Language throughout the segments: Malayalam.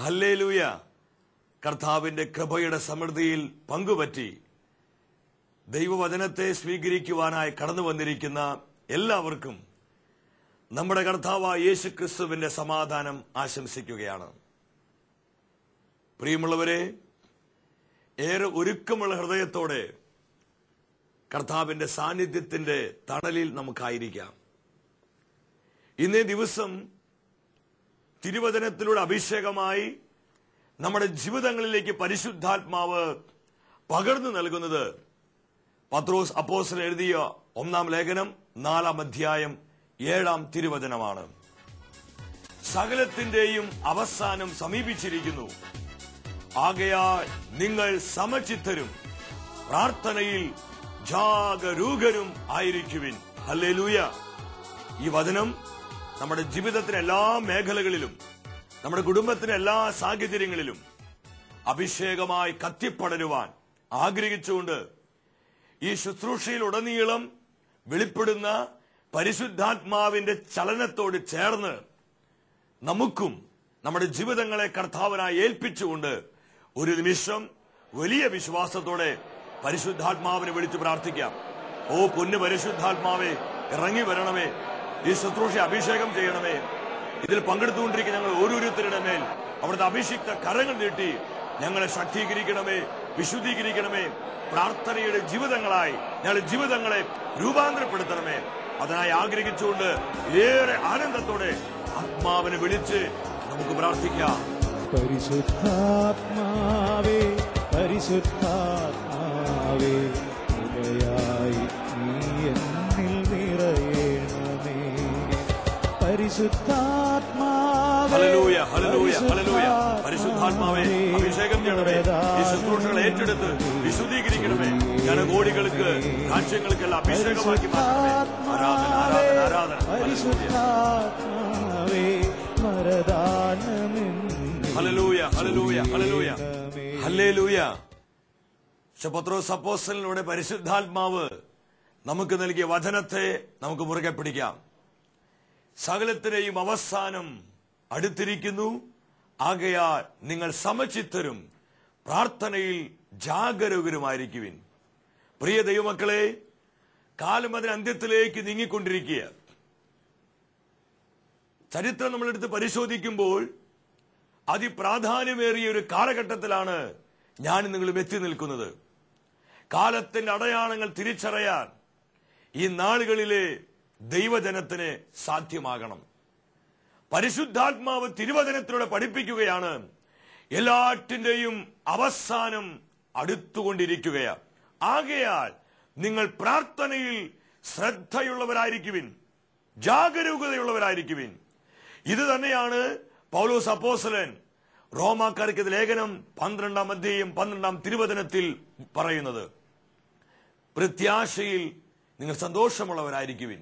ഹല്ലേലൂയ കർത്താവിന്റെ കൃപയുടെ സമൃദ്ധിയിൽ പങ്കുപറ്റി ദൈവവചനത്തെ സ്വീകരിക്കുവാനായി കടന്നു വന്നിരിക്കുന്ന എല്ലാവർക്കും നമ്മുടെ കർത്താവായ യേശു ക്രിസ്തുവിന്റെ സമാധാനം ആശംസിക്കുകയാണ് പ്രിയമുള്ളവരെ ഏറെ ഒരുക്കമുള്ള ഹൃദയത്തോടെ കർത്താവിന്റെ സാന്നിധ്യത്തിന്റെ തണലിൽ നമുക്കായിരിക്കാം ഇന്നേ ദിവസം തിരുവചനത്തിലൂടെ അഭിഷേകമായി നമ്മുടെ ജീവിതങ്ങളിലേക്ക് പരിശുദ്ധാത്മാവ് പകർന്നു നൽകുന്നത് പത്രോസ് അപ്പോസ്റ്റൽ എഴുതിയ ഒന്നാം ലേഖനം നാലാം അധ്യായം ഏഴാം തിരുവചനമാണ് സകലത്തിന്റെയും അവസാനം സമീപിച്ചിരിക്കുന്നു ആകയാൽ നിങ്ങൾ സമചിത്തരും പ്രാർത്ഥനയിൽ ജാഗരൂകരും ആയിരിക്കുവിൻ ഹല്ലേലൂയ ഈ വചനം നമ്മുടെ ജീവിതത്തിലെ എല്ലാ മേഖലകളിലും നമ്മുടെ കുടുംബത്തിലെ എല്ലാ സാഹചര്യങ്ങളിലും അഭിഷേകമായി കത്തിപ്പടരുവാൻ ആഗ്രഹിച്ചുകൊണ്ട് ഈ ശുശ്രൂഷയിൽ ഉടനീളം വെളിപ്പെടുന്ന പരിശുദ്ധാത്മാവിന്റെ ചലനത്തോട് ചേർന്ന് നമുക്കും നമ്മുടെ ജീവിതങ്ങളെ കർത്താവിനായി ഏൽപ്പിച്ചുകൊണ്ട് ഒരു നിമിഷം വലിയ വിശ്വാസത്തോടെ പരിശുദ്ധാത്മാവിനെ വിളിച്ചു പ്രാർത്ഥിക്കാം ഓ പൊന്നു പരിശുദ്ധാത്മാവേ ഇറങ്ങി വരണമേ ഈ ശുശ്രൂഷ അഭിഷേകം ചെയ്യണമേ ഇതിൽ പങ്കെടുത്തുകൊണ്ടിരിക്കുന്ന ഞങ്ങൾ ഓരോരുത്തരുടെ മേൽ അവിടുത്തെ അഭിഷിക്ത കരങ്ങൾ നീട്ടി ഞങ്ങളെ ശക്തീകരിക്കണമേ വിശുദ്ധീകരിക്കണമേ പ്രാർത്ഥനയുടെ ജീവിതങ്ങളായി ഞങ്ങളുടെ ജീവിതങ്ങളെ രൂപാന്തരപ്പെടുത്തണമേ അതിനായി ആഗ്രഹിച്ചുകൊണ്ട് ഏറെ ആനന്ദത്തോടെ ആത്മാവിനെ വിളിച്ച് നമുക്ക് പ്രാർത്ഥിക്കാം പരിശുദ്ധാത്മാവേ പരിശുദ്ധാത്മാവേ കൃപയായി നീ എന്നിൽ നിറയണമേ പരിശുദ്ധാത്മാവേ ഹല്ലേലൂയ, ഹല്ലേലൂയ, ഹല്ലേലൂയ. പരിശുദ്ധാത്മാവേ അഭിഷേകം ചെയ്യണമേ ഈ ശുശ്രൂഷകൾ ഏറ്റെടുത്ത് വിശുദ്ധീകരിക്കണമേ ജനകോടികൾക്ക് രാജ്യങ്ങൾക്കെല്ലാം അഭിഷേകമാക്കി മാറ്റണമേ ആരാധന ആരാധന ആരാധന ഹല്ലേലൂയ. പരിശുദ്ധാത്മാവേ മരദാനമെന്നിൽ ഹല്ലേലൂയ ഹല്ലേലൂയ ഹല്ലേലൂയ ഹല്ലേലൂയ പത്രോസ് അപ്പോസ്റ്റലിലൂടെ പരിശുദ്ധാത്മാവ് നമുക്ക് നൽകിയ വചനത്തെ നമുക്ക് മുറുകെ പിടിക്കാം സകലത്തിനെയും അവസാനം അടുത്തിരിക്കുന്നു ആകയാൽ നിങ്ങൾ സമചിത്തരും പ്രാർത്ഥനയിൽ ജാഗരൂകരുമായിരിക്കുവിൻ പ്രിയ ദൈവമക്കളെ കാലം അതിന് അന്ത്യത്തിലേക്ക് നീങ്ങിക്കൊണ്ടിരിക്കുക ചരിത്രം നമ്മളെടുത്ത് പരിശോധിക്കുമ്പോൾ അതിപ്രാധാന്യമേറിയ ഒരു കാലഘട്ടത്തിലാണ് ഞാൻ നിങ്ങളും എത്തി നിൽക്കുന്നത് കാലത്തിന്റെ അടയാളങ്ങൾ തിരിച്ചറിയാൻ ഈ നാളുകളിലെ ദൈവജനത്തിന് സാധ്യമാകണം പരിശുദ്ധാത്മാവ് തിരുവചനത്തിലൂടെ പഠിപ്പിക്കുകയാണ് എല്ലാറ്റിന്റെയും അവസാനം അടുത്തുകൊണ്ടിരിക്കുകയാണ് ആകയാൽ നിങ്ങൾ പ്രാർത്ഥനയിൽ ശ്രദ്ധയുള്ളവരായിരിക്കുവിൻ ജാഗരൂകതയുള്ളവരായിരിക്കുവിൻ ഇത് തന്നെയാണ് പൗലോസ് അപ്പോസലൻ റോമാക്കാർക്ക് ലേഖനം പന്ത്രണ്ടാം അധ്യായം പന്ത്രണ്ടാം തിരുവചനത്തിൽ പറയുന്നത് പ്രത്യാശയിൽ നിങ്ങൾ സന്തോഷമുള്ളവരായിരിക്കുവിൻ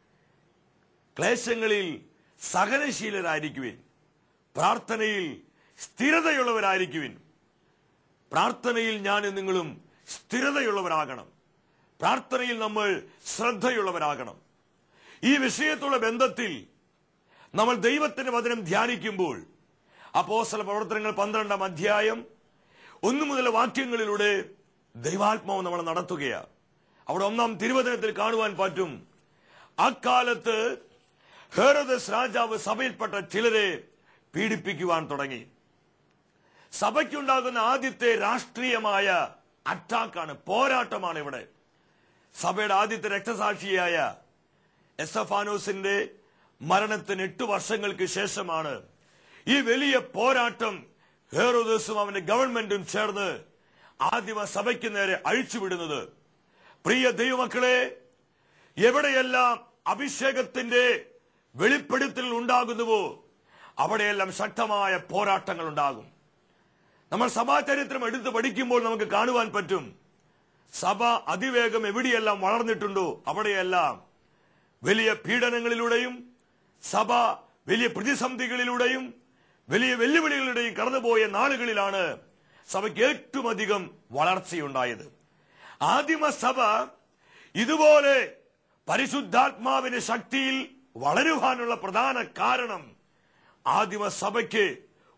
ക്ലേശങ്ങളിൽ സഹനശീലരായിരിക്കുവിൻ പ്രാർത്ഥനയിൽ സ്ഥിരതയുള്ളവരായിരിക്കുവിൻ പ്രാർത്ഥനയിൽ ഞാൻ നിങ്ങളും സ്ഥിരതയുള്ളവരാകണം പ്രാർത്ഥനയിൽ നമ്മൾ ശ്രദ്ധയുള്ളവരാകണം ഈ വിഷയത്തുള്ള ബന്ധത്തിൽ നമ്മൾ ദൈവത്തിന്റെ വചനം ധ്യാനിക്കുമ്പോൾ അപ്പോസ്തല പ്രവർത്തനങ്ങൾ പന്ത്രണ്ടാം അധ്യായം ഒന്നു മുതൽ വാക്യങ്ങളിലൂടെ ദൈവാത്മാവ് നമ്മൾ നടത്തുകയാണ് അവിടെ ഒന്നാം തിരുവചനത്തിൽ കാണുവാൻ പറ്റും അക്കാലത്ത് ഹേറോദസ് രാജാവ് സഭയിൽപ്പെട്ട ചിലരെ പീഡിപ്പിക്കുവാൻ തുടങ്ങി സഭയ്ക്കുണ്ടാകുന്ന ആദ്യത്തെ രാഷ്ട്രീയമായ അറ്റാക്കാണ് പോരാട്ടമാണ് ഇവിടെ സഭയുടെ ആദ്യത്തെ രക്തസാക്ഷിയായ എസഫാനോസിന്റെ മരണത്തിന് എട്ട് വർഷങ്ങൾക്ക് ശേഷമാണ് ഈ വലിയ പോരാട്ടം ഹേറോദസും അവന്റെ ഗവൺമെന്റും ചേർന്ന് ആദിമ സഭയ്ക്ക് നേരെ അഴിച്ചുവിടുന്നത് പ്രിയ ദൈവമക്കളെ എവിടെയെല്ലാം അഭിഷേകത്തിന്റെ വെളിപ്പെടുത്തൽ ഉണ്ടാകുന്നുവോ അവിടെയെല്ലാം ശക്തമായ പോരാട്ടങ്ങൾ ഉണ്ടാകും നമ്മൾ സഭാചരിത്രം എടുത്ത് പഠിക്കുമ്പോൾ നമുക്ക് കാണുവാൻ പറ്റും സഭ അതിവേഗം എവിടെയെല്ലാം വളർന്നിട്ടുണ്ടോ അവിടെയെല്ലാം വലിയ പീഡനങ്ങളിലൂടെയും സഭ വലിയ പ്രതിസന്ധികളിലൂടെയും വലിയ വെല്ലുവിളികളുടെയും കടന്നുപോയ നാളുകളിലാണ് സഭയ്ക്ക് ഏറ്റവും അധികം വളർച്ചയുണ്ടായത് ആദിമ സഭ ഇതുപോലെ പരിശുദ്ധാത്മാവിന്റെ ശക്തിയിൽ വളരുവാനുള്ള പ്രധാന കാരണം ആദിമ സഭയ്ക്ക്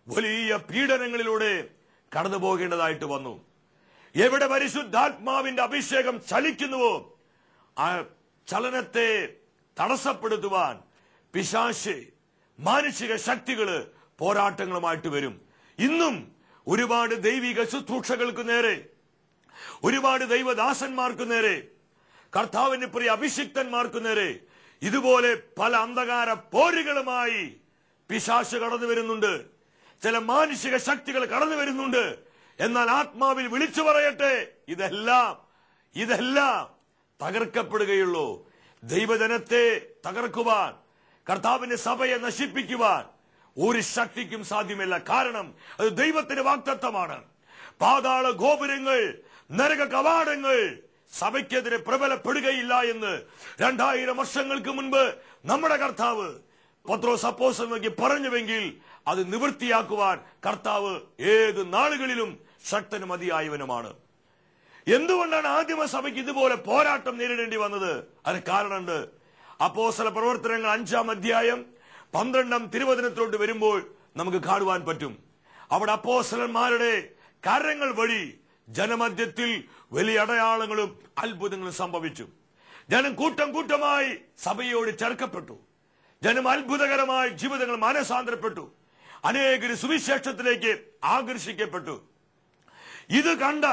വലിയ പീഡനങ്ങളിലൂടെ കടന്നു പോകേണ്ടതായിട്ട് വന്നു എവിടെ പരിശുദ്ധാത്മാവിന്റെ അഭിഷേകം ചലിക്കുന്നുവോ ആ ചലനത്തെ തടസ്സപ്പെടുത്തുവാൻ പിശാശ് മാനുഷിക ശക്തികള് പോരാട്ടങ്ങളുമായിട്ട് വരും ഇന്നും ഒരുപാട് ദൈവിക ശുശ്രൂഷകൾക്ക് നേരെ ഒരുപാട് ദൈവദാസന്മാർക്ക് നേരെ കർത്താവിന്റെ പ്രിയ അഭിഷിക്തന്മാർക്ക് നേരെ ഇതുപോലെ പല അന്ധകാര പോരുകളുമായി പിശാശ് കടന്നു വരുന്നുണ്ട് ചില മാനുഷിക ശക്തികൾ കടന്നു വരുന്നുണ്ട് എന്നാൽ ആത്മാവിൽ വിളിച്ചു പറയട്ടെ ഇതെല്ലാം ഇതെല്ലാം തകർക്കപ്പെടുകയുള്ളൂ ദൈവജനത്തെ തകർക്കുവാൻ കർത്താവിന്റെ സഭയെ നശിപ്പിക്കുവാൻ ഒരു ശക്തിക്കും സാധ്യമല്ല കാരണം അത് ദൈവത്തിന്റെ വാക്തത്വമാണ് പാതാള ഗോപുരങ്ങൾ നരക കവാടങ്ങൾ സഭയ്ക്കെതിരെ പ്രബലപ്പെടുകയില്ല എന്ന് രണ്ടായിരം വർഷങ്ങൾക്ക് മുൻപ് നമ്മുടെ കർത്താവ് പത്രോസ് അപ്പോസ്തലൻ നോക്കി പറഞ്ഞുവെങ്കിൽ അത് നിവൃത്തിയാക്കുവാൻ കർത്താവ് ഏത് നാളുകളിലും ശക്തനും മതിയായവനുമാണ് എന്തുകൊണ്ടാണ് ആദിമ സഭയ്ക്ക് ഇതുപോലെ പോരാട്ടം നേരിടേണ്ടി വന്നത് അതിന് കാരണമുണ്ട് അപ്പോസ്തല പ്രവർത്തനങ്ങൾ അഞ്ചാം അധ്യായം പന്ത്രണ്ടാം തിരുവചനത്തിലോട്ട് വരുമ്പോൾ നമുക്ക് കാണുവാൻ പറ്റും അവിടെ അപ്പോസ്തലന്മാരുടെ കാര്യങ്ങൾ വഴി ജനമധ്യത്തിൽ വലിയ അടയാളങ്ങളും അത്ഭുതങ്ങളും സംഭവിച്ചു ജനം കൂട്ടം കൂട്ടമായി സഭയോട് ചേർക്കപ്പെട്ടു ജനം അത്ഭുതകരമായ ജീവിതങ്ങൾ മാനസാന്തരപ്പെട്ടു അനേകര് സുവിശേഷത്തിലേക്ക് ആകർഷിക്കപ്പെട്ടു ഇത് കണ്ട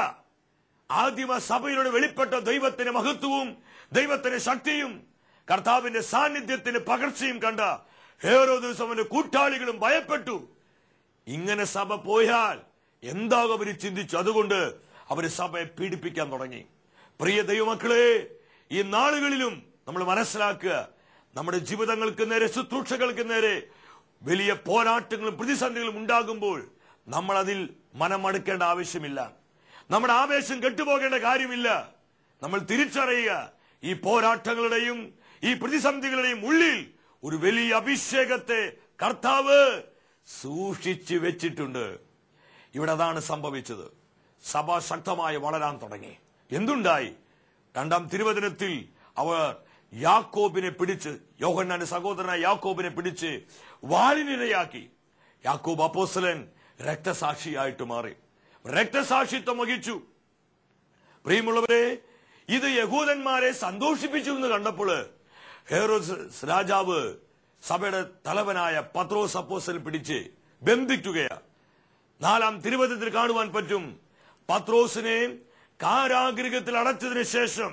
ആദിമ സഭയിലൂടെ വെളിപ്പെട്ട ദൈവത്തിന്റെ മഹത്വവും ദൈവത്തിന്റെ ശക്തിയും കർത്താവിന്റെ സാന്നിധ്യത്തിന് പകർച്ചയും കണ്ട ഹേറോ ദിവസം അവന്റെ കൂട്ടാളികളും ഭയപ്പെട്ടു ഇങ്ങനെ സഭ പോയാൽ എന്താകും അവര് ചിന്തിച്ചു അതുകൊണ്ട് അവര് സഭയെ പീഡിപ്പിക്കാൻ തുടങ്ങി പ്രിയ ദൈവമക്കളെ ഈ നാളുകളിലും നമ്മൾ മനസ്സിലാക്കുക നമ്മുടെ ജീവിതങ്ങൾക്ക് നേരെ ശുശ്രൂഷകൾക്ക് നേരെ വലിയ പോരാട്ടങ്ങളും പ്രതിസന്ധികളും ഉണ്ടാകുമ്പോൾ നമ്മൾ അതിൽ മനമടുക്കേണ്ട ആവശ്യമില്ല നമ്മുടെ ആവേശം കെട്ടുപോകേണ്ട കാര്യമില്ല നമ്മൾ തിരിച്ചറിയുക ഈ പോരാട്ടങ്ങളുടെയും ഈ പ്രതിസന്ധികളുടെയും ഉള്ളിൽ ഒരു വലിയ അഭിഷേകത്തെ കർത്താവ് സൂക്ഷിച്ചു വെച്ചിട്ടുണ്ട് ഇവിടെ അതാണ് സംഭവിച്ചത് സഭ ശക്തമായി വളരാൻ തുടങ്ങി എന്തുണ്ടായി രണ്ടാം തിരുവചനത്തിൽ അവർ യാക്കോബിനെ പിടിച്ച് യോഹന്നാന്റെ സഹോദരനായ യാക്കോബിനെ പിടിച്ച് വാളിനിരയാക്കി യാക്കോബ് അപ്പോസ്തലൻ രക്തസാക്ഷിയായിട്ട് മാറി രക്തസാക്ഷിത്വം വഹിച്ചു പ്രിയമുള്ളവരെ ഇത് യഹൂദന്മാരെ സന്തോഷിപ്പിച്ചു എന്ന് കണ്ടപ്പോൾ ഹേറോസ് രാജാവ് സഭയുടെ തലവനായ പത്രോസ് അപ്പോസൽ പിടിച്ച് ബന്ധിക്കുകയാ നാലാം തിരുവചനത്തിൽ കാണുവാൻ പറ്റും പത്രോസിനെ കാരാഗൃഹത്തിൽ അടച്ചതിന് ശേഷം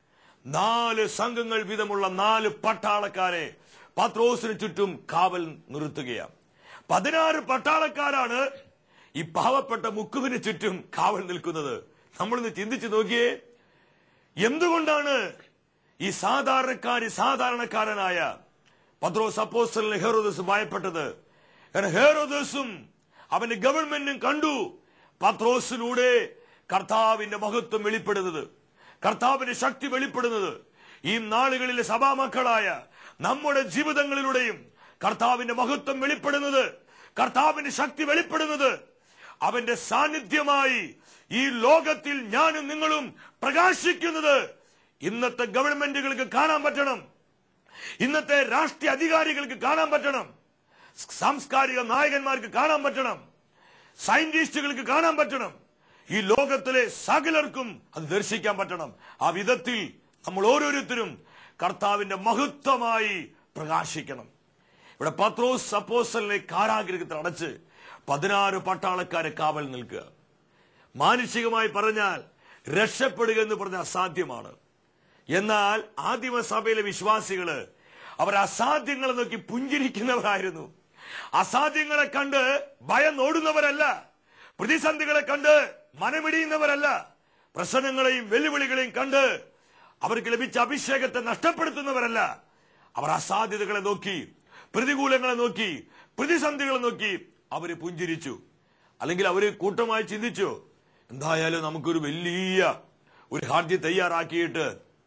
നാല് സംഘങ്ങൾ വീതമുള്ള നാല് പട്ടാളക്കാരെ പത്രോസിന് ചുറ്റും കാവൽ നിർത്തുകയാണ് പതിനാറ് പട്ടാളക്കാരാണ് ഈ പാവപ്പെട്ട മുക്കുവിന് ചുറ്റും കാവൽ നിൽക്കുന്നത് നമ്മളിന്ന് ചിന്തിച്ചു നോക്കിയേ എന്തുകൊണ്ടാണ് ഈ സാധാരണക്കാരി സാധാരണക്കാരനായ പത്രോസ് അപ്പോസ്റ്റലിന് ഹേറോദസ് ഭയപ്പെട്ടത് കാരണം ഹേറോദസും അവന്റെ ഗവൺമെന്റും കണ്ടു പത്രോസിലൂടെ കർത്താവിന്റെ മഹത്വം വെളിപ്പെടുന്നത് കർത്താവിന്റെ ശക്തി വെളിപ്പെടുന്നത് ഈ നാളുകളിലെ സഭാമക്കളായ നമ്മുടെ ജീവിതങ്ങളിലൂടെയും കർത്താവിന്റെ മഹത്വം വെളിപ്പെടുന്നത് കർത്താവിന്റെ ശക്തി വെളിപ്പെടുന്നത് അവന്റെ സാന്നിധ്യമായി ഈ ലോകത്തിൽ ഞാനും നിങ്ങളും പ്രകാശിക്കുന്നത് ഇന്നത്തെ ഗവൺമെന്റുകൾക്ക് കാണാൻ പറ്റണം ഇന്നത്തെ രാഷ്ട്രീയ അധികാരികൾക്ക് കാണാൻ പറ്റണം സാംസ്കാരിക നായകന്മാർക്ക് കാണാൻ പറ്റണം സയന്റിസ്റ്റുകൾക്ക് കാണാൻ പറ്റണം ഈ ലോകത്തിലെ സകലർക്കും അത് ദർശിക്കാൻ പറ്റണം ആ വിധത്തിൽ നമ്മൾ ഓരോരുത്തരും കർത്താവിന്റെ മഹത്വമായി പ്രകാശിക്കണം ഇവിടെ പത്രോസ് അപ്പോസ്റ്റലിനെ കാരാഗ്രഹത്തിൽ അടച്ച് പതിനാറ് പട്ടാളക്കാരെ കാവൽ നിൽക്കുക മാനുഷികമായി പറഞ്ഞാൽ രക്ഷപ്പെടുക എന്ന് പറഞ്ഞാൽ അസാധ്യമാണ് എന്നാൽ ആദിമസഭയിലെ വിശ്വാസികള് അവർ അസാധ്യങ്ങളെ നോക്കി പുഞ്ചിരിക്കുന്നവരായിരുന്നു അസാധ്യങ്ങളെ കണ്ട് ഭയം ഓടുന്നവരല്ല പ്രതിസന്ധികളെ കണ്ട് മനമിടിയുന്നവരല്ല പ്രശ്നങ്ങളെയും വെല്ലുവിളികളെയും കണ്ട് അവർക്ക് ലഭിച്ച അഭിഷേകത്തെ നഷ്ടപ്പെടുത്തുന്നവരല്ല അവർ അസാധ്യതകളെ നോക്കി പ്രതികൂലങ്ങളെ നോക്കി പ്രതിസന്ധികളെ നോക്കി അവര് പുഞ്ചിരിച്ചു അല്ലെങ്കിൽ അവര് കൂട്ടമായി ചിന്തിച്ചു എന്തായാലും നമുക്കൊരു വലിയ ഒരു ഹാർദ്യ തയ്യാറാക്കിയിട്ട്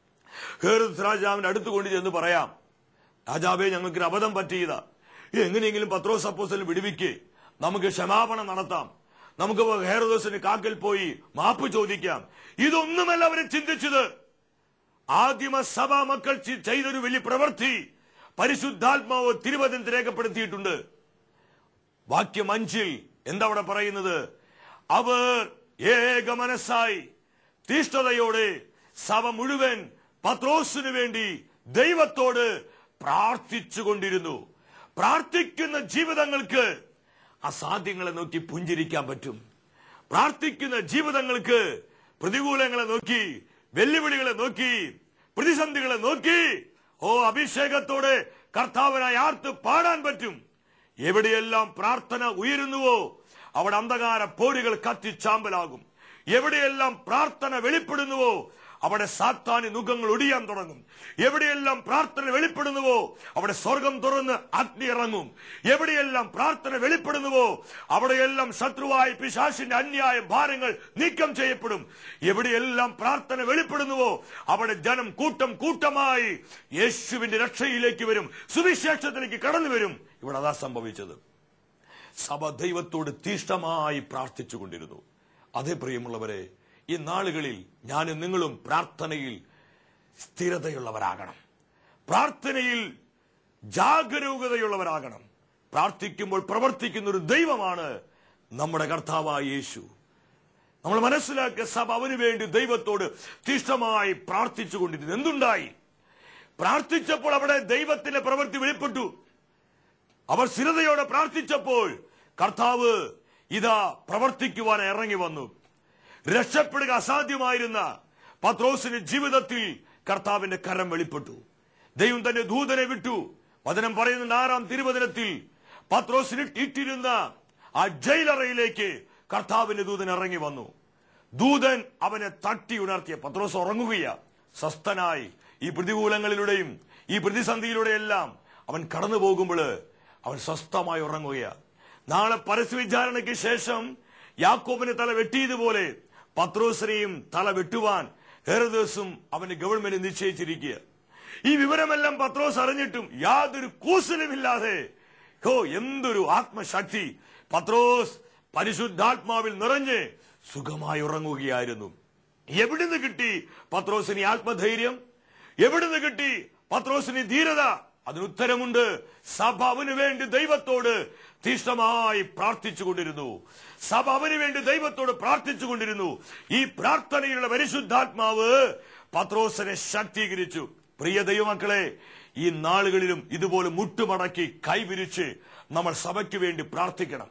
ഹേറോദ് രാജാവിന്റെ അടുത്ത് കൊണ്ട് ചെന്ന് പറയാം രാജാവേ ഞങ്ങൾക്ക് അബദ്ധം പറ്റിയതാ എങ്ങനെയെങ്കിലും പത്രോസ് അപ്പോസ്റ്റലിനെ വിടുവിക്ക് നമുക്ക് ക്ഷമാപണം നടത്താം നമുക്ക് ഹേറോദോസിന് കാക്കൽ പോയി മാപ്പ് ചോദിക്കാം ഇതൊന്നുമല്ല അവരെ ചിന്തിച്ചത് ആദിമ സഭാ മക്കൾ ചി- ചെയ്തൊരു വലിയ പ്രവൃത്തി പരിശുദ്ധാത്മാവ് തിരുവചനത്തിൽ രേഖപ്പെടുത്തിയിട്ടുണ്ട് വാക്യം അഞ്ചിൽ എന്താ അവിടെ പറയുന്നത് അവർ ഏക മനസ്സായി തീഷ്ണതയോടെ സഭ മുഴുവൻ പത്രോസിനു വേണ്ടി ദൈവത്തോട് പ്രാർത്ഥിച്ചുകൊണ്ടിരുന്നു പ്രാർത്ഥിക്കുന്ന ജീവിതങ്ങൾക്ക് അസാധ്യങ്ങളെ നോക്കി പുഞ്ചിരിക്കാൻ പറ്റും പ്രാർത്ഥിക്കുന്ന ജീവിതങ്ങൾക്ക് പ്രതികൂലങ്ങളെ നോക്കി വെല്ലുവിളികളെ നോക്കി പ്രതിസന്ധികളെ നോക്കി ഓ അഭിഷേകത്തോടെ കർത്താവിനായി ആർത്ത് പാടാൻ പറ്റും എവിടെയെല്ലാം പ്രാർത്ഥന ഉയരുന്നുവോ അവിടെ അന്ധകാര പോരുകൾ കത്തിച്ചാമ്പലാകും എവിടെയെല്ലാം പ്രാർത്ഥന വെളിപ്പെടുന്നുവോ അവിടെ സാത്താനി നുഖങ്ങൾ ഒടിയാൻ തുടങ്ങും എവിടെയെല്ലാം പ്രാർത്ഥന വെളിപ്പെടുന്നുവോ അവിടെ സ്വർഗം തുറന്ന് അഗ്നി ഇറങ്ങും എവിടെയെല്ലാം പ്രാർത്ഥന വെളിപ്പെടുന്നുവോ അവിടെയെല്ലാം ശത്രുവായ പിശാശിന്റെ അന്യായ ഭാരങ്ങൾ നീക്കം ചെയ്യപ്പെടും എവിടെയെല്ലാം പ്രാർത്ഥന വെളിപ്പെടുന്നുവോ അവിടെ ജനം കൂട്ടം കൂട്ടമായി യേശുവിന്റെ രക്ഷയിലേക്ക് വരും സുവിശേഷത്തിലേക്ക് കടന്നു വരും ഇവിടെ അതാ സംഭവിച്ചത് സഭ ദൈവത്തോട് തീഷ്ണമായി പ്രാർത്ഥിച്ചു കൊണ്ടിരുന്നു അതേ പ്രിയമുള്ളവരെ ഈ നാളുകളിൽ ഞാനും നിങ്ങളും പ്രാർത്ഥനയിൽ സ്ഥിരതയുള്ളവരാകണം പ്രാർത്ഥനയിൽ ജാഗരൂകതയുള്ളവരാകണം പ്രാർത്ഥിക്കുമ്പോൾ പ്രവർത്തിക്കുന്ന ഒരു ദൈവമാണ് നമ്മുടെ കർത്താവായ യേശു നമ്മൾ മനസ്സിലാക്കിയ സഭ അവന് വേണ്ടി ദൈവത്തോട് തീഷ്ണമായി പ്രാർത്ഥിച്ചു കൊണ്ടിരുന്നു എന്തുണ്ടായി പ്രാർത്ഥിച്ചപ്പോൾ അവിടെ ദൈവത്തിന്റെ പ്രവൃത്തി വെളിപ്പെട്ടു അവർ സ്ഥിരതയോടെ പ്രാർത്ഥിച്ചപ്പോൾ കർത്താവ് ഇതാ പ്രവർത്തിക്കുവാൻ ഇറങ്ങി വന്നു രക്ഷപ്പെടുക അസാധ്യമായിരുന്ന പത്രോസിന്റെ ജീവിതത്തിൽ കർത്താവിന്റെ കരം വെളിപ്പെട്ടു ദൈവം തന്റെ ദൂതനെ വിട്ടു വചനം പറയുന്നുണ്ട് ആറാം തിരുവചനത്തിൽ പത്രോസിന് ഇട്ടിരുന്ന ആ ജയിലറയിലേക്ക് കർത്താവിന്റെ ദൂതൻ ഇറങ്ങി വന്നു ദൂതൻ അവനെ തട്ടി ഉണർത്തിയ പത്രോസ് ഉറങ്ങുകയാ സ്വസ്ഥനായി ഈ പ്രതികൂലങ്ങളിലൂടെയും ഈ പ്രതിസന്ധിയിലൂടെയെല്ലാം അവൻ കടന്നു പോകുമ്പോൾ അവൻ സ്വസ്ഥമായി ഉറങ്ങുകയാ നാളെ പരസ്യ വിചാരണയ്ക്ക് ശേഷം യാക്കോബിന് തല വെട്ടിയതുപോലെ പത്രോസിനെയും തല വെട്ടുവാൻ ഹെറദോസും അവന്റെ ഗവൺമെന്റ് നിശ്ചയിച്ചിരിക്കുക ഈ വിവരമെല്ലാം പത്രോസ് അറിഞ്ഞിട്ടും യാതൊരു കൂസലുമില്ലാതെ ഹോ എന്തൊരു ആത്മശക്തി പത്രോസ് പരിശുദ്ധാത്മാവിൽ നിറഞ്ഞ് സുഖമായി ഉറങ്ങുകയായിരുന്നു എവിടുന്ന് കിട്ടി പത്രോസിന് ഈ ആത്മധൈര്യം എവിടുന്ന് കിട്ടി പത്രോസിന് ഈ ധീരത അതിന് ഉത്തരമുണ്ട് സഭ അവന് വേണ്ടി ദൈവത്തോട് തീഷ്ണമായി പ്രാർത്ഥിച്ചുകൊണ്ടിരുന്നു സഭ അവന് വേണ്ടി ദൈവത്തോട് പ്രാർത്ഥിച്ചുകൊണ്ടിരുന്നു ഈ പ്രാർത്ഥനയിലുള്ള പരിശുദ്ധാത്മാവ് പത്രോസിനെ ശക്തീകരിച്ചു പ്രിയ ദൈവമക്കളെ ഈ നാളുകളിലും ഇതുപോലെ മുട്ടുമടക്കി കൈവിരിച്ച് നമ്മൾ സഭയ്ക്ക് വേണ്ടി പ്രാർത്ഥിക്കണം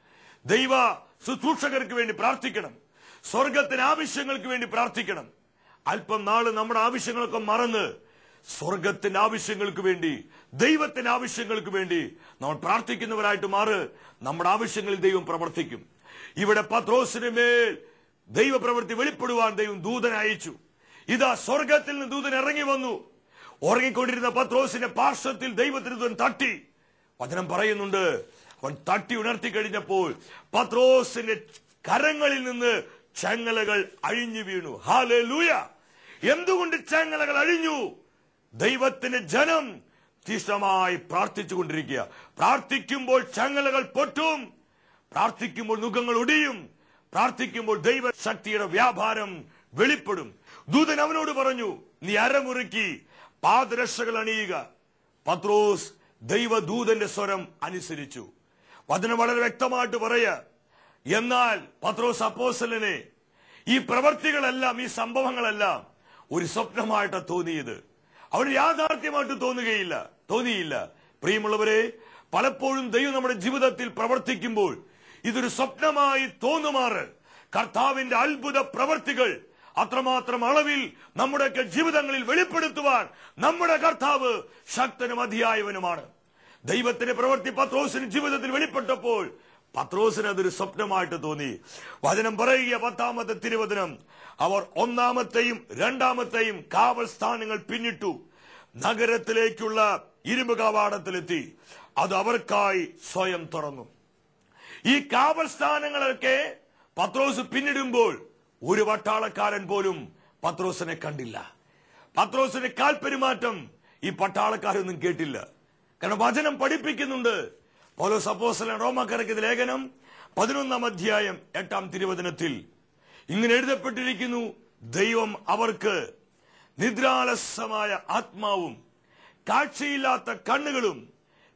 ദൈവ ശുശ്രൂഷകർക്ക് വേണ്ടി പ്രാർത്ഥിക്കണം സ്വർഗത്തിന് ആവശ്യങ്ങൾക്ക് വേണ്ടി പ്രാർത്ഥിക്കണം അല്പം നാള് നമ്മുടെ ആവശ്യങ്ങളൊക്കെ മറന്ന് സ്വർഗത്തിന്റെ ആവശ്യങ്ങൾക്ക് വേണ്ടി ദൈവത്തിന്റെ ആവശ്യങ്ങൾക്ക് വേണ്ടി നമ്മൾ പ്രാർത്ഥിക്കുന്നവരായിട്ട് മാറ് നമ്മുടെ ആവശ്യങ്ങളിൽ ദൈവം പ്രവർത്തിക്കും ഇവിടെ പത്രോസിന് മേൽ ദൈവപ്രവൃത്തി വെളിപ്പെടുവാൻ ദൈവം ദൂതനെ അയച്ചു ഇതാ സ്വർഗത്തിൽ നിന്ന് ദൂതൻ ഇറങ്ങി വന്നു ഉറങ്ങിക്കൊണ്ടിരുന്ന പത്രോസിന്റെ പാർശ്വത്തിൽ ദൈവത്തിന് ദൂതൻ തട്ടി വചനം പറയുന്നുണ്ട് അവൻ തട്ടി ഉണർത്തി കഴിഞ്ഞപ്പോൾ പത്രോസിന്റെ കരങ്ങളിൽ നിന്ന് ചങ്ങലകൾ അഴിഞ്ഞു വീണു ഹാലേ ലൂയ എന്തുകൊണ്ട് ചങ്ങലകൾ അഴിഞ്ഞു ദൈവത്തിന്റെ ജനം തീഷ്ണമായി പ്രാർത്ഥിച്ചുകൊണ്ടിരിക്കുക പ്രാർത്ഥിക്കുമ്പോൾ ചങ്ങലകൾ പൊട്ടും പ്രാർത്ഥിക്കുമ്പോൾ മുഖങ്ങൾ ഒടിയും പ്രാർത്ഥിക്കുമ്പോൾ ദൈവശക്തിയുടെ വ്യാപാരം വെളിപ്പെടും ദൂതൻ അവനോട് പറഞ്ഞു നീ അരമുറുക്കി പാദരക്ഷകൾ അണിയുക പത്രോസ് ദൈവദൂതന്റെ സ്വരം അനുസരിച്ചു വചനം വളരെ വ്യക്തമായിട്ട് പറയുക എന്നാൽ പത്രോസ് അപ്പോസലിനെ ഈ പ്രവർത്തികളെല്ലാം ഈ സംഭവങ്ങളെല്ലാം ഒരു സ്വപ്നമായിട്ട് തോന്നിയത് അവന് യാഥാർത്ഥ്യമായിട്ട് തോന്നുകയില്ല തോന്നിയില്ല പ്രിയമുള്ളവരെ പലപ്പോഴും ദൈവം നമ്മുടെ ജീവിതത്തിൽ പ്രവർത്തിക്കുമ്പോൾ ഇതൊരു സ്വപ്നമായി തോന്നുമാറ് കർത്താവിന്റെ അത്ഭുത പ്രവർത്തികൾ അത്രമാത്രം അളവിൽ നമ്മുടെയൊക്കെ ജീവിതങ്ങളിൽ വെളിപ്പെടുത്തുവാൻ നമ്മുടെ കർത്താവ് ശക്തനും അധിയായവനുമാണ് ദൈവത്തിന്റെ പ്രവൃത്തി പത്രോസിന് ജീവിതത്തിൽ വെളിപ്പെട്ടപ്പോൾ പത്രോസിന് അതൊരു സ്വപ്നമായിട്ട് തോന്നി വചനം പറയുക പത്താമത്തെ തിരുവചനം അവർ ഒന്നാമത്തെയും രണ്ടാമത്തെയും കാവൽ സ്ഥാനങ്ങൾ പിന്നിട്ടു നഗരത്തിലേക്കുള്ള ഇരുമ്പ് കവാടത്തിലെത്തി അത് അവർക്കായി സ്വയം തുറന്നു ഈ കാവൽ സ്ഥാനങ്ങളൊക്കെ പത്രോസ് പിന്നിടുമ്പോൾ ഒരു പട്ടാളക്കാരൻ പോലും പത്രോസിനെ കണ്ടില്ല പത്രോസിന്റെ കാൽപെരുമാറ്റം ഈ പട്ടാളക്കാരൊന്നും കേട്ടില്ല കാരണം വചനം പഠിപ്പിക്കുന്നുണ്ട് പൗലോസ് അപ്പോസ്തലൻ റോമാക്കരയ്ക്ക് ലേഖനം പതിനൊന്നാം അധ്യായം എട്ടാം തിരുവചനത്തിൽ ഇങ്ങനെ എഴുതപ്പെട്ടിരിക്കുന്നു ദൈവം അവർക്ക് നിദ്രാലസമായ ആത്മാവും കാഴ്ചയില്ലാത്ത കണ്ണുകളും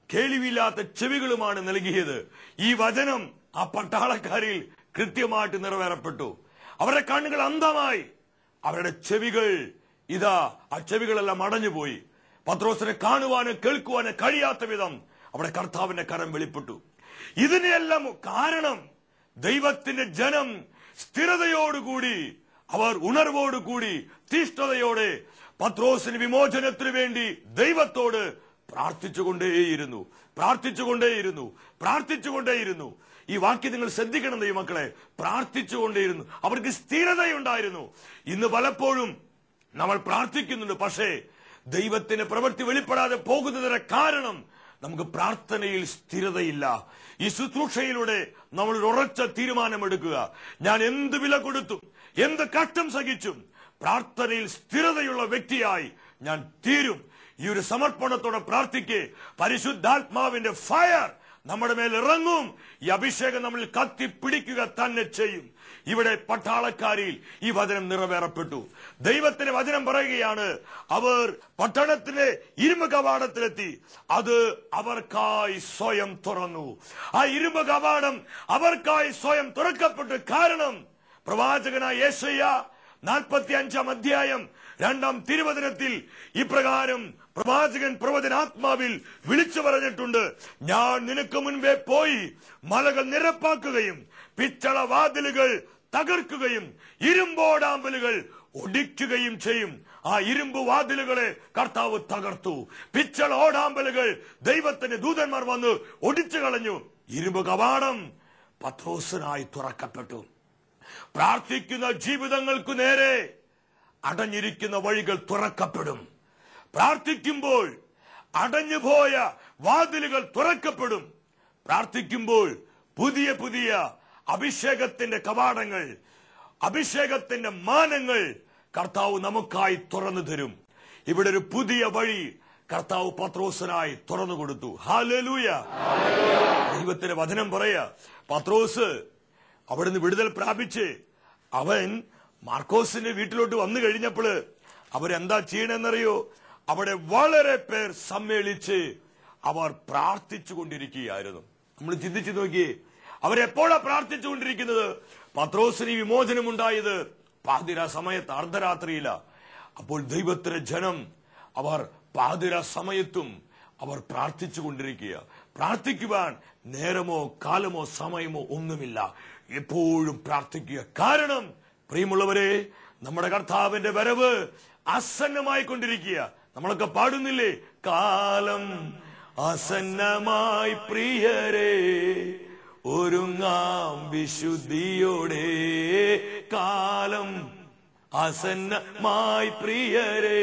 കേൾവിയില്ലാത്ത ചെവികളുമാണ് നൽകിയത് ഈ വചനം ആ പട്ടാളക്കാരിൽ കൃത്യമായിട്ട് നിറവേറപ്പെട്ടു അവരുടെ കണ്ണുകൾ അന്ധമായി അവരുടെ ചെവികൾ ഇതാ ആ ചെവികളെല്ലാം അടഞ്ഞുപോയി പത്രോസിനെ കാണുവാനും കേൾക്കുവാനും കഴിയാത്ത വിധം അവിടെ കർത്താവിന്റെ കരം വെളിപ്പെട്ടു ഇതിനെല്ലാം കാരണം ദൈവത്തിന്റെ ജനം സ്ഥിരതയോടുകൂടി അവർ ഉണർവോടുകൂടി തീഷ്ണതയോടെ പത്രോസിന് വിമോചനത്തിനു വേണ്ടി ദൈവത്തോട് പ്രാർത്ഥിച്ചുകൊണ്ടേയിരുന്നു പ്രാർത്ഥിച്ചുകൊണ്ടേയിരുന്നു പ്രാർത്ഥിച്ചുകൊണ്ടേയിരുന്നു ഈ വാക്യം നിങ്ങൾ ശ്രദ്ധിക്കണം ദൈവമക്കളെ പ്രാർത്ഥിച്ചുകൊണ്ടേയിരുന്നു അവർക്ക് സ്ഥിരതയുണ്ടായിരുന്നു ഇന്ന് പലപ്പോഴും നമ്മൾ പ്രാർത്ഥിക്കുന്നുണ്ട് പക്ഷേ ദൈവത്തിന് പ്രവൃത്തി വെളിപ്പെടാതെ പോകുന്നതിന് കാരണം നമുക്ക് പ്രാർത്ഥനയിൽ സ്ഥിരതയില്ല ഈ ശുശ്രൂഷയിലൂടെ നമ്മൾ ഒരു ഉറച്ച തീരുമാനമെടുക്കുക ഞാൻ എന്ത് വില കൊടുത്തും എന്ത് കഷ്ടം സഹിച്ചും പ്രാർത്ഥനയിൽ സ്ഥിരതയുള്ള വ്യക്തിയായി ഞാൻ തീരും ഈ ഒരു സമർപ്പണത്തോടെ പ്രാർത്ഥിക്ക് പരിശുദ്ധാത്മാവിന്റെ ഫയർ നമ്മുടെ മേൽ ഇറങ്ങും ഈ അഭിഷേകം നമ്മളിൽ കത്തിപ്പിടിക്കുക തന്നെ ചെയ്യും ഇവിടെ പട്ടാളക്കാരിൽ ഈ വചനം നിറവേറപ്പെട്ടു ദൈവത്തിന്റെ വചനം പറയുകയാണ് അവർ പട്ടണത്തിലെ ഇരുമ്പ് കവാടത്തിലെത്തി അത് അവർക്കായി സ്വയം തുറന്നു ആ ഇരുമ്പ് കവാടം അവർക്കായി സ്വയം തുറക്കപ്പെട്ടു കാരണം പ്രവാചകനായ യേശയ്യ നാൽപ്പത്തി അഞ്ചാം അധ്യായം രണ്ടാം തിരുവചനത്തിൽ ഇപ്രകാരം പ്രവാചകൻ പ്രവചനാത്മാവിൽ വിളിച്ചു പറഞ്ഞിട്ടുണ്ട് ഞാൻ നിനക്ക് മുൻപേ പോയി മലകൾ നിരപ്പാക്കുകയും പിച്ചള വാതിലുകൾ തകർക്കുകയും ഇരുമ്പോടാമ്പലുകൾ ഒടിക്കുകയും ചെയ്യും ആ ഇരുമ്പ് വാതിലുകളെ കർത്താവ് തകർത്തു പിച്ചള ഓടാമ്പലുകൾ ദൈവത്തിന്റെ ദൂതന്മാർ വന്ന് ഒടിച്ചു കളഞ്ഞു ഇരുമ്പ് കവാടം പത്രോസനായി തുറക്കപ്പെട്ടു പ്രാർത്ഥിക്കുന്ന ജീവിതങ്ങൾക്കു നേരെ അടഞ്ഞിരിക്കുന്ന വഴികൾ തുറക്കപ്പെടും പ്രാർത്ഥിക്കുമ്പോൾ അടഞ്ഞുപോയ വാതിലുകൾ തുറക്കപ്പെടും പ്രാർത്ഥിക്കുമ്പോൾ പുതിയ പുതിയ അഭിഷേകത്തിന്റെ കവാടങ്ങൾ അഭിഷേകത്തിന്റെ മാനങ്ങൾ കർത്താവ് നമുക്കായി തുറന്നു തരും ഇവിടെ ഒരു പുതിയ വഴി കർത്താവ് പത്രോസനായി തുറന്നു കൊടുത്തു ഹാലലൂയ ദൈവത്തിന്റെ വചനം പറയാ പത്രോസ് അവിടുന്ന് വിടുതൽ പ്രാപിച്ച് അവൻ മാർക്കോസിന്റെ വീട്ടിലോട്ട് വന്നു കഴിഞ്ഞപ്പോൾ അവരെന്താ ചെയ്യണമെന്നറിയോ അവിടെ വളരെ പേർ സമ്മേളിച്ച് അവർ പ്രാർത്ഥിച്ചു കൊണ്ടിരിക്കുകയായിരുന്നു നമ്മൾ ചിന്തിച്ചു നോക്കിയേ അവരെപ്പോഴാ പ്രാർത്ഥിച്ചു കൊണ്ടിരിക്കുന്നത് പത്രോസിന് ഈ വിമോചനമുണ്ടായത് പാതിര സമയത്ത് അർദ്ധരാത്രിയില അപ്പോൾ ദൈവത്തിന്റെ ജനം അവർ പാതിര സമയത്തും അവർ പ്രാർത്ഥിച്ചു കൊണ്ടിരിക്കുക പ്രാർത്ഥിക്കുവാൻ നേരമോ കാലമോ സമയമോ ഒന്നുമില്ല എപ്പോഴും പ്രാർത്ഥിക്കുക കാരണം പ്രിയമുള്ളവരെ നമ്മുടെ കർത്താവിന്റെ വരവ് ആസന്നമായി കൊണ്ടിരിക്കുക നമ്മളൊക്കെ പാടുന്നില്ലേ കാലം ആസന്നമായി പ്രിയരെ ഒരുങ്ങാം വിശുദ്ധിയോടെ കാലം ആസന്നമായി പ്രിയരെ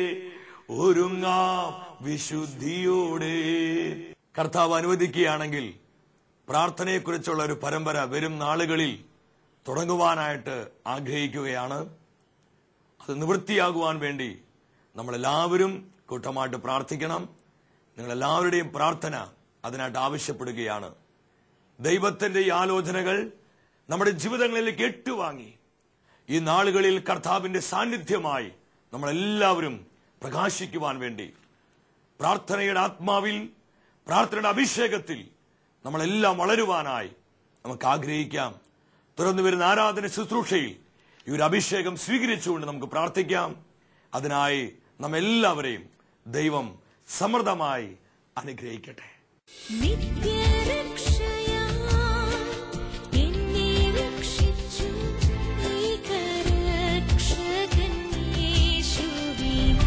ഒരുങ്ങാം വിശുദ്ധിയോടെ കർത്താവ് അനുവദിക്കുകയാണെങ്കിൽ പ്രാർത്ഥനയെക്കുറിച്ചുള്ള ഒരു പരമ്പര വരും നാളുകളിൽ തുടങ്ങുവാനായിട്ട് ആഗ്രഹിക്കുകയാണ് അത് നിവൃത്തിയാകുവാൻ വേണ്ടി നമ്മളെല്ലാവരും കൂട്ടമായിട്ട് പ്രാർത്ഥിക്കണം നിങ്ങളെല്ലാവരുടെയും പ്രാർത്ഥന അതിനായിട്ട് ആവശ്യപ്പെടുകയാണ് ദൈവത്തിന്റെ ഈ ആലോചനകൾ നമ്മുടെ ജീവിതങ്ങളിലേക്ക് ഏറ്റുവാങ്ങി ഈ നാളുകളിൽ കർത്താവിന്റെ സാന്നിധ്യമായി നമ്മളെല്ലാവരും പ്രകാശിക്കുവാൻ വേണ്ടി പ്രാർത്ഥനയുടെ ആത്മാവിൽ പ്രാർത്ഥനയുടെ അഭിഷേകത്തിൽ നമ്മളെല്ലാം വളരുവാനായി നമുക്ക് ആഗ്രഹിക്കാം തുറന്നു വരുന്ന ആരാധന ശുശ്രൂഷയിൽ ഈ ഒരു അഭിഷേകം സ്വീകരിച്ചുകൊണ്ട് നമുക്ക് പ്രാർത്ഥിക്കാം അതിനായി നമ്മെല്ലാവരെയും ദൈവം സമൃദ്ധമായി അനുഗ്രഹിക്കട്ടെ നിത്യരക്ഷയാ എന്നെ രക്ഷിച്ചു ഏകരക്ഷകൻ യേശുവിൻ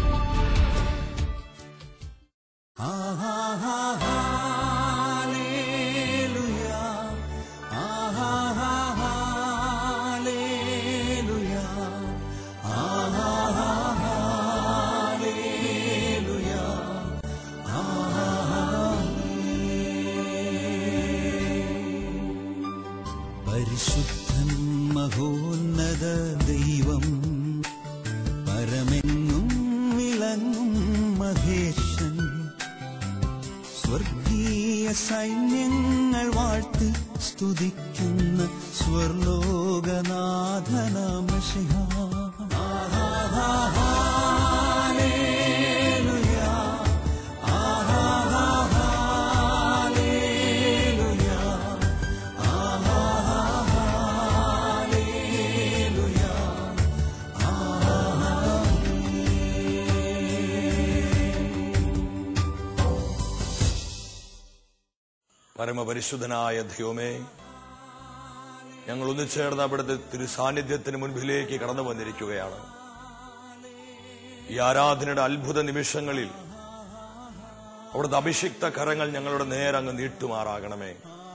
പരിശുദ്ധൻ മഹോന്നത ദൈവം പരമെങ്ങും വിളങ്ങും മഹേശൻ സ്വർഗീയ സൈന്യങ്ങൾ വാഴ്ത്തി സ്തുതിക്കുന്ന സ്വർലോകനാഥനാമശിഹ പരമപരിശുദ്ധനായ ദൈവമേ ഞങ്ങൾ ഒന്നിച്ചേർന്ന് അവിടുത്തെ തിരുസാന്നിധ്യത്തിന് മുൻപിലേക്ക് കടന്നു വന്നിരിക്കുകയാണ് ഈ ആരാധനയുടെ അത്ഭുത നിമിഷങ്ങളിൽ അവിടുത്തെ അഭിഷിക്ത കരങ്ങൾ ഞങ്ങളുടെ നേരങ്ങ് നീട്ടുമാറാകണമേ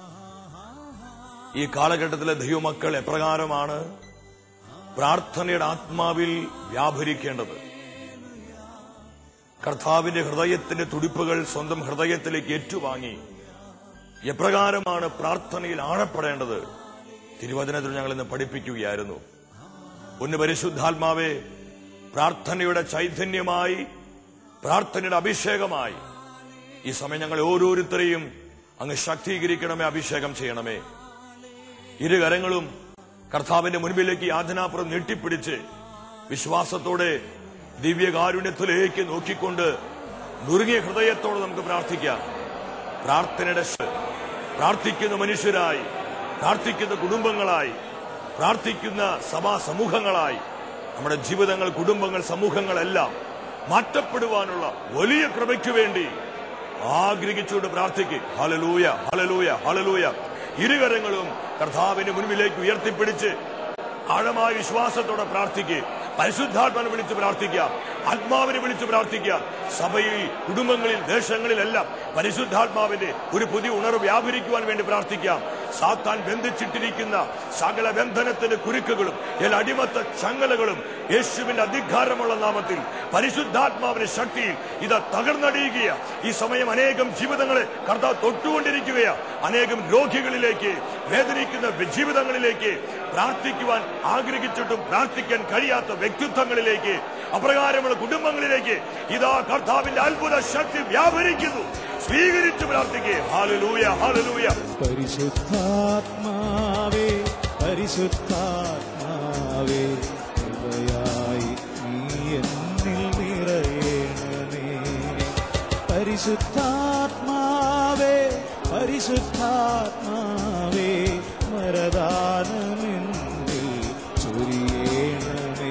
ഈ കാലഘട്ടത്തിലെ ദൈവമക്കൾ എപ്രകാരമാണ് പ്രാർത്ഥനയുടെ ആത്മാവിൽ വ്യാപരിക്കേണ്ടത് കർത്താവിന്റെ ഹൃദയത്തിന്റെ തുടിപ്പുകൾ സ്വന്തം ഹൃദയത്തിലേക്ക് ഏറ്റുവാങ്ങി എപ്രകാരമാണ് പ്രാർത്ഥനയിൽ ആഴപ്പെടേണ്ടത് തിരുവചനത്തിൽ ഞങ്ങൾ ഇന്ന് പഠിപ്പിക്കുകയായിരുന്നു ഒന്ന് പരിശുദ്ധാത്മാവെ പ്രാർത്ഥനയുടെ ചൈതന്യമായി പ്രാർത്ഥനയുടെ അഭിഷേകമായി ഈ സമയം ഞങ്ങൾ ഓരോരുത്തരെയും അങ്ങ് ശക്തീകരിക്കണമേ അഭിഷേകം ചെയ്യണമേ ഇരുകരങ്ങളും കർത്താവിന്റെ മുൻപിലേക്ക് യാതനാപുരം നീട്ടിപ്പിടിച്ച് വിശ്വാസത്തോടെ ദിവ്യകാരുണ്യത്തിലേക്ക് നോക്കിക്കൊണ്ട് നുറുങ്ങിയ ഹൃദയത്തോടെ നമുക്ക് പ്രാർത്ഥിക്കാം പ്രാർത്ഥനയുടെ ശ- പ്രാർത്ഥിക്കുന്ന മനുഷ്യരായി പ്രാർത്ഥിക്കുന്ന കുടുംബങ്ങളായി പ്രാർത്ഥിക്കുന്ന സഭാ സമൂഹങ്ങളായി നമ്മുടെ ജീവിതങ്ങൾ കുടുംബങ്ങൾ സമൂഹങ്ങളെല്ലാം മാറ്റപ്പെടുവാനുള്ള വലിയ കൃപയ്ക്ക് വേണ്ടി ആഗ്രഹിച്ചുകൊണ്ട് പ്രാർത്ഥിക്കും ഹലലൂയ ഹലലൂയ ഹലലൂയ ഇരുകരങ്ങളും കർത്താവിന് മുൻപിലേക്ക് ഉയർത്തിപ്പിടിച്ച് ആഴമായ വിശ്വാസത്തോടെ പ്രാർത്ഥിക്കുക പരിശുദ്ധാത്മാവിനെ വിളിച്ച് പ്രാർത്ഥിക്കാം ആത്മാവിനെ വിളിച്ച് പ്രാർത്ഥിക്കാം സഭയിൽ കുടുംബങ്ങളിൽ ദേശങ്ങളിലെല്ലാം പരിശുദ്ധാത്മാവിന്റെ ഒരു പുതിയ ഉണർവ് വ്യാപരിക്കുവാൻ വേണ്ടി പ്രാർത്ഥിക്കാം സാത്താൻ ബന്ധിച്ചിട്ടിരിക്കുന്ന സകല ബന്ധനത്തിന്റെ കുരുക്കുകളും എല്ലാ അടിമത്ത ചങ്ങലകളും യേശുവിന്റെ അധികാരമുള്ള നാമത്തിൽ പരിശുദ്ധാത്മാവിന്റെ ശക്തിയിൽ ഇത് തകർന്നടിയുകയാ ഈ സമയം അനേകം ജീവിതങ്ങളെ കർത്താവ് തൊട്ടുകൊണ്ടിരിക്കുകയാ അനേകം രോഗികളിലേക്ക് വേദനിക്കുന്ന ജീവിതങ്ങളിലേക്ക് പ്രാർത്ഥിക്കുവാൻ ആഗ്രഹിച്ചിട്ടും പ്രാർത്ഥിക്കാൻ കഴിയാത്ത വ്യക്തിത്വങ്ങളിലേക്ക് അപ്രകാരമുള്ള കുടുംബങ്ങളിലേക്ക് ഇതാ കർത്താവിന്റെ അത്ഭുത ശക്തി വ്യാപരിക്കുന്നു സ്വീകരിച്ചു പ്രാർത്ഥിക്കേ ഹാലലൂയ ഹാലലൂയ പരിശുദ്ധാത്മാവേ പരിശുദ്ധാത്മാവേ കൃപയായി നീ എന്നിൽ നിറയണമേ പരിശുദ്ധാത്മാവേ പരിശുദ്ധാത്മാവേ മരദാനമെന്നിൽ ചൊരിയണമേ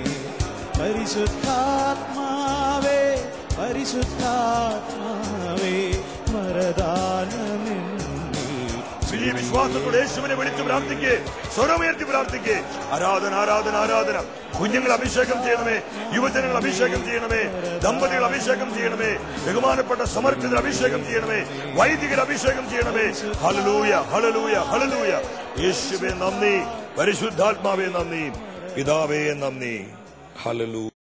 പരിശുദ്ധാത്മാവേ പരിശുദ്ധാത്മാവേ മരദാനമെന്നിൽ വലിയ വിശ്വാസത്തോടെ യേശുവിനെ വിളിച്ചു പ്രാർത്ഥിക്കേ സ്വരമുയർത്തി പ്രാർത്ഥിക്കേ ആരാധന ആരാധന ആരാധന കുഞ്ഞുങ്ങൾ അഭിഷേകം ചെയ്യണമേ യുവജനങ്ങൾ അഭിഷേകം ചെയ്യണമേ ദമ്പതികൾ അഭിഷേകം ചെയ്യണമേ ബഹുമാനപ്പെട്ട സമർപ്പിതർ അഭിഷേകം ചെയ്യണമേ വൈദികർ അഭിഷേകം ചെയ്യണമേ ഹലലൂയ ഹലലൂയ ഹലലൂയ യേശുവെ നന്ദി പരിശുദ്ധാത്മാവേ നന്ദി പിതാവേ നന്ദി ഹലലൂ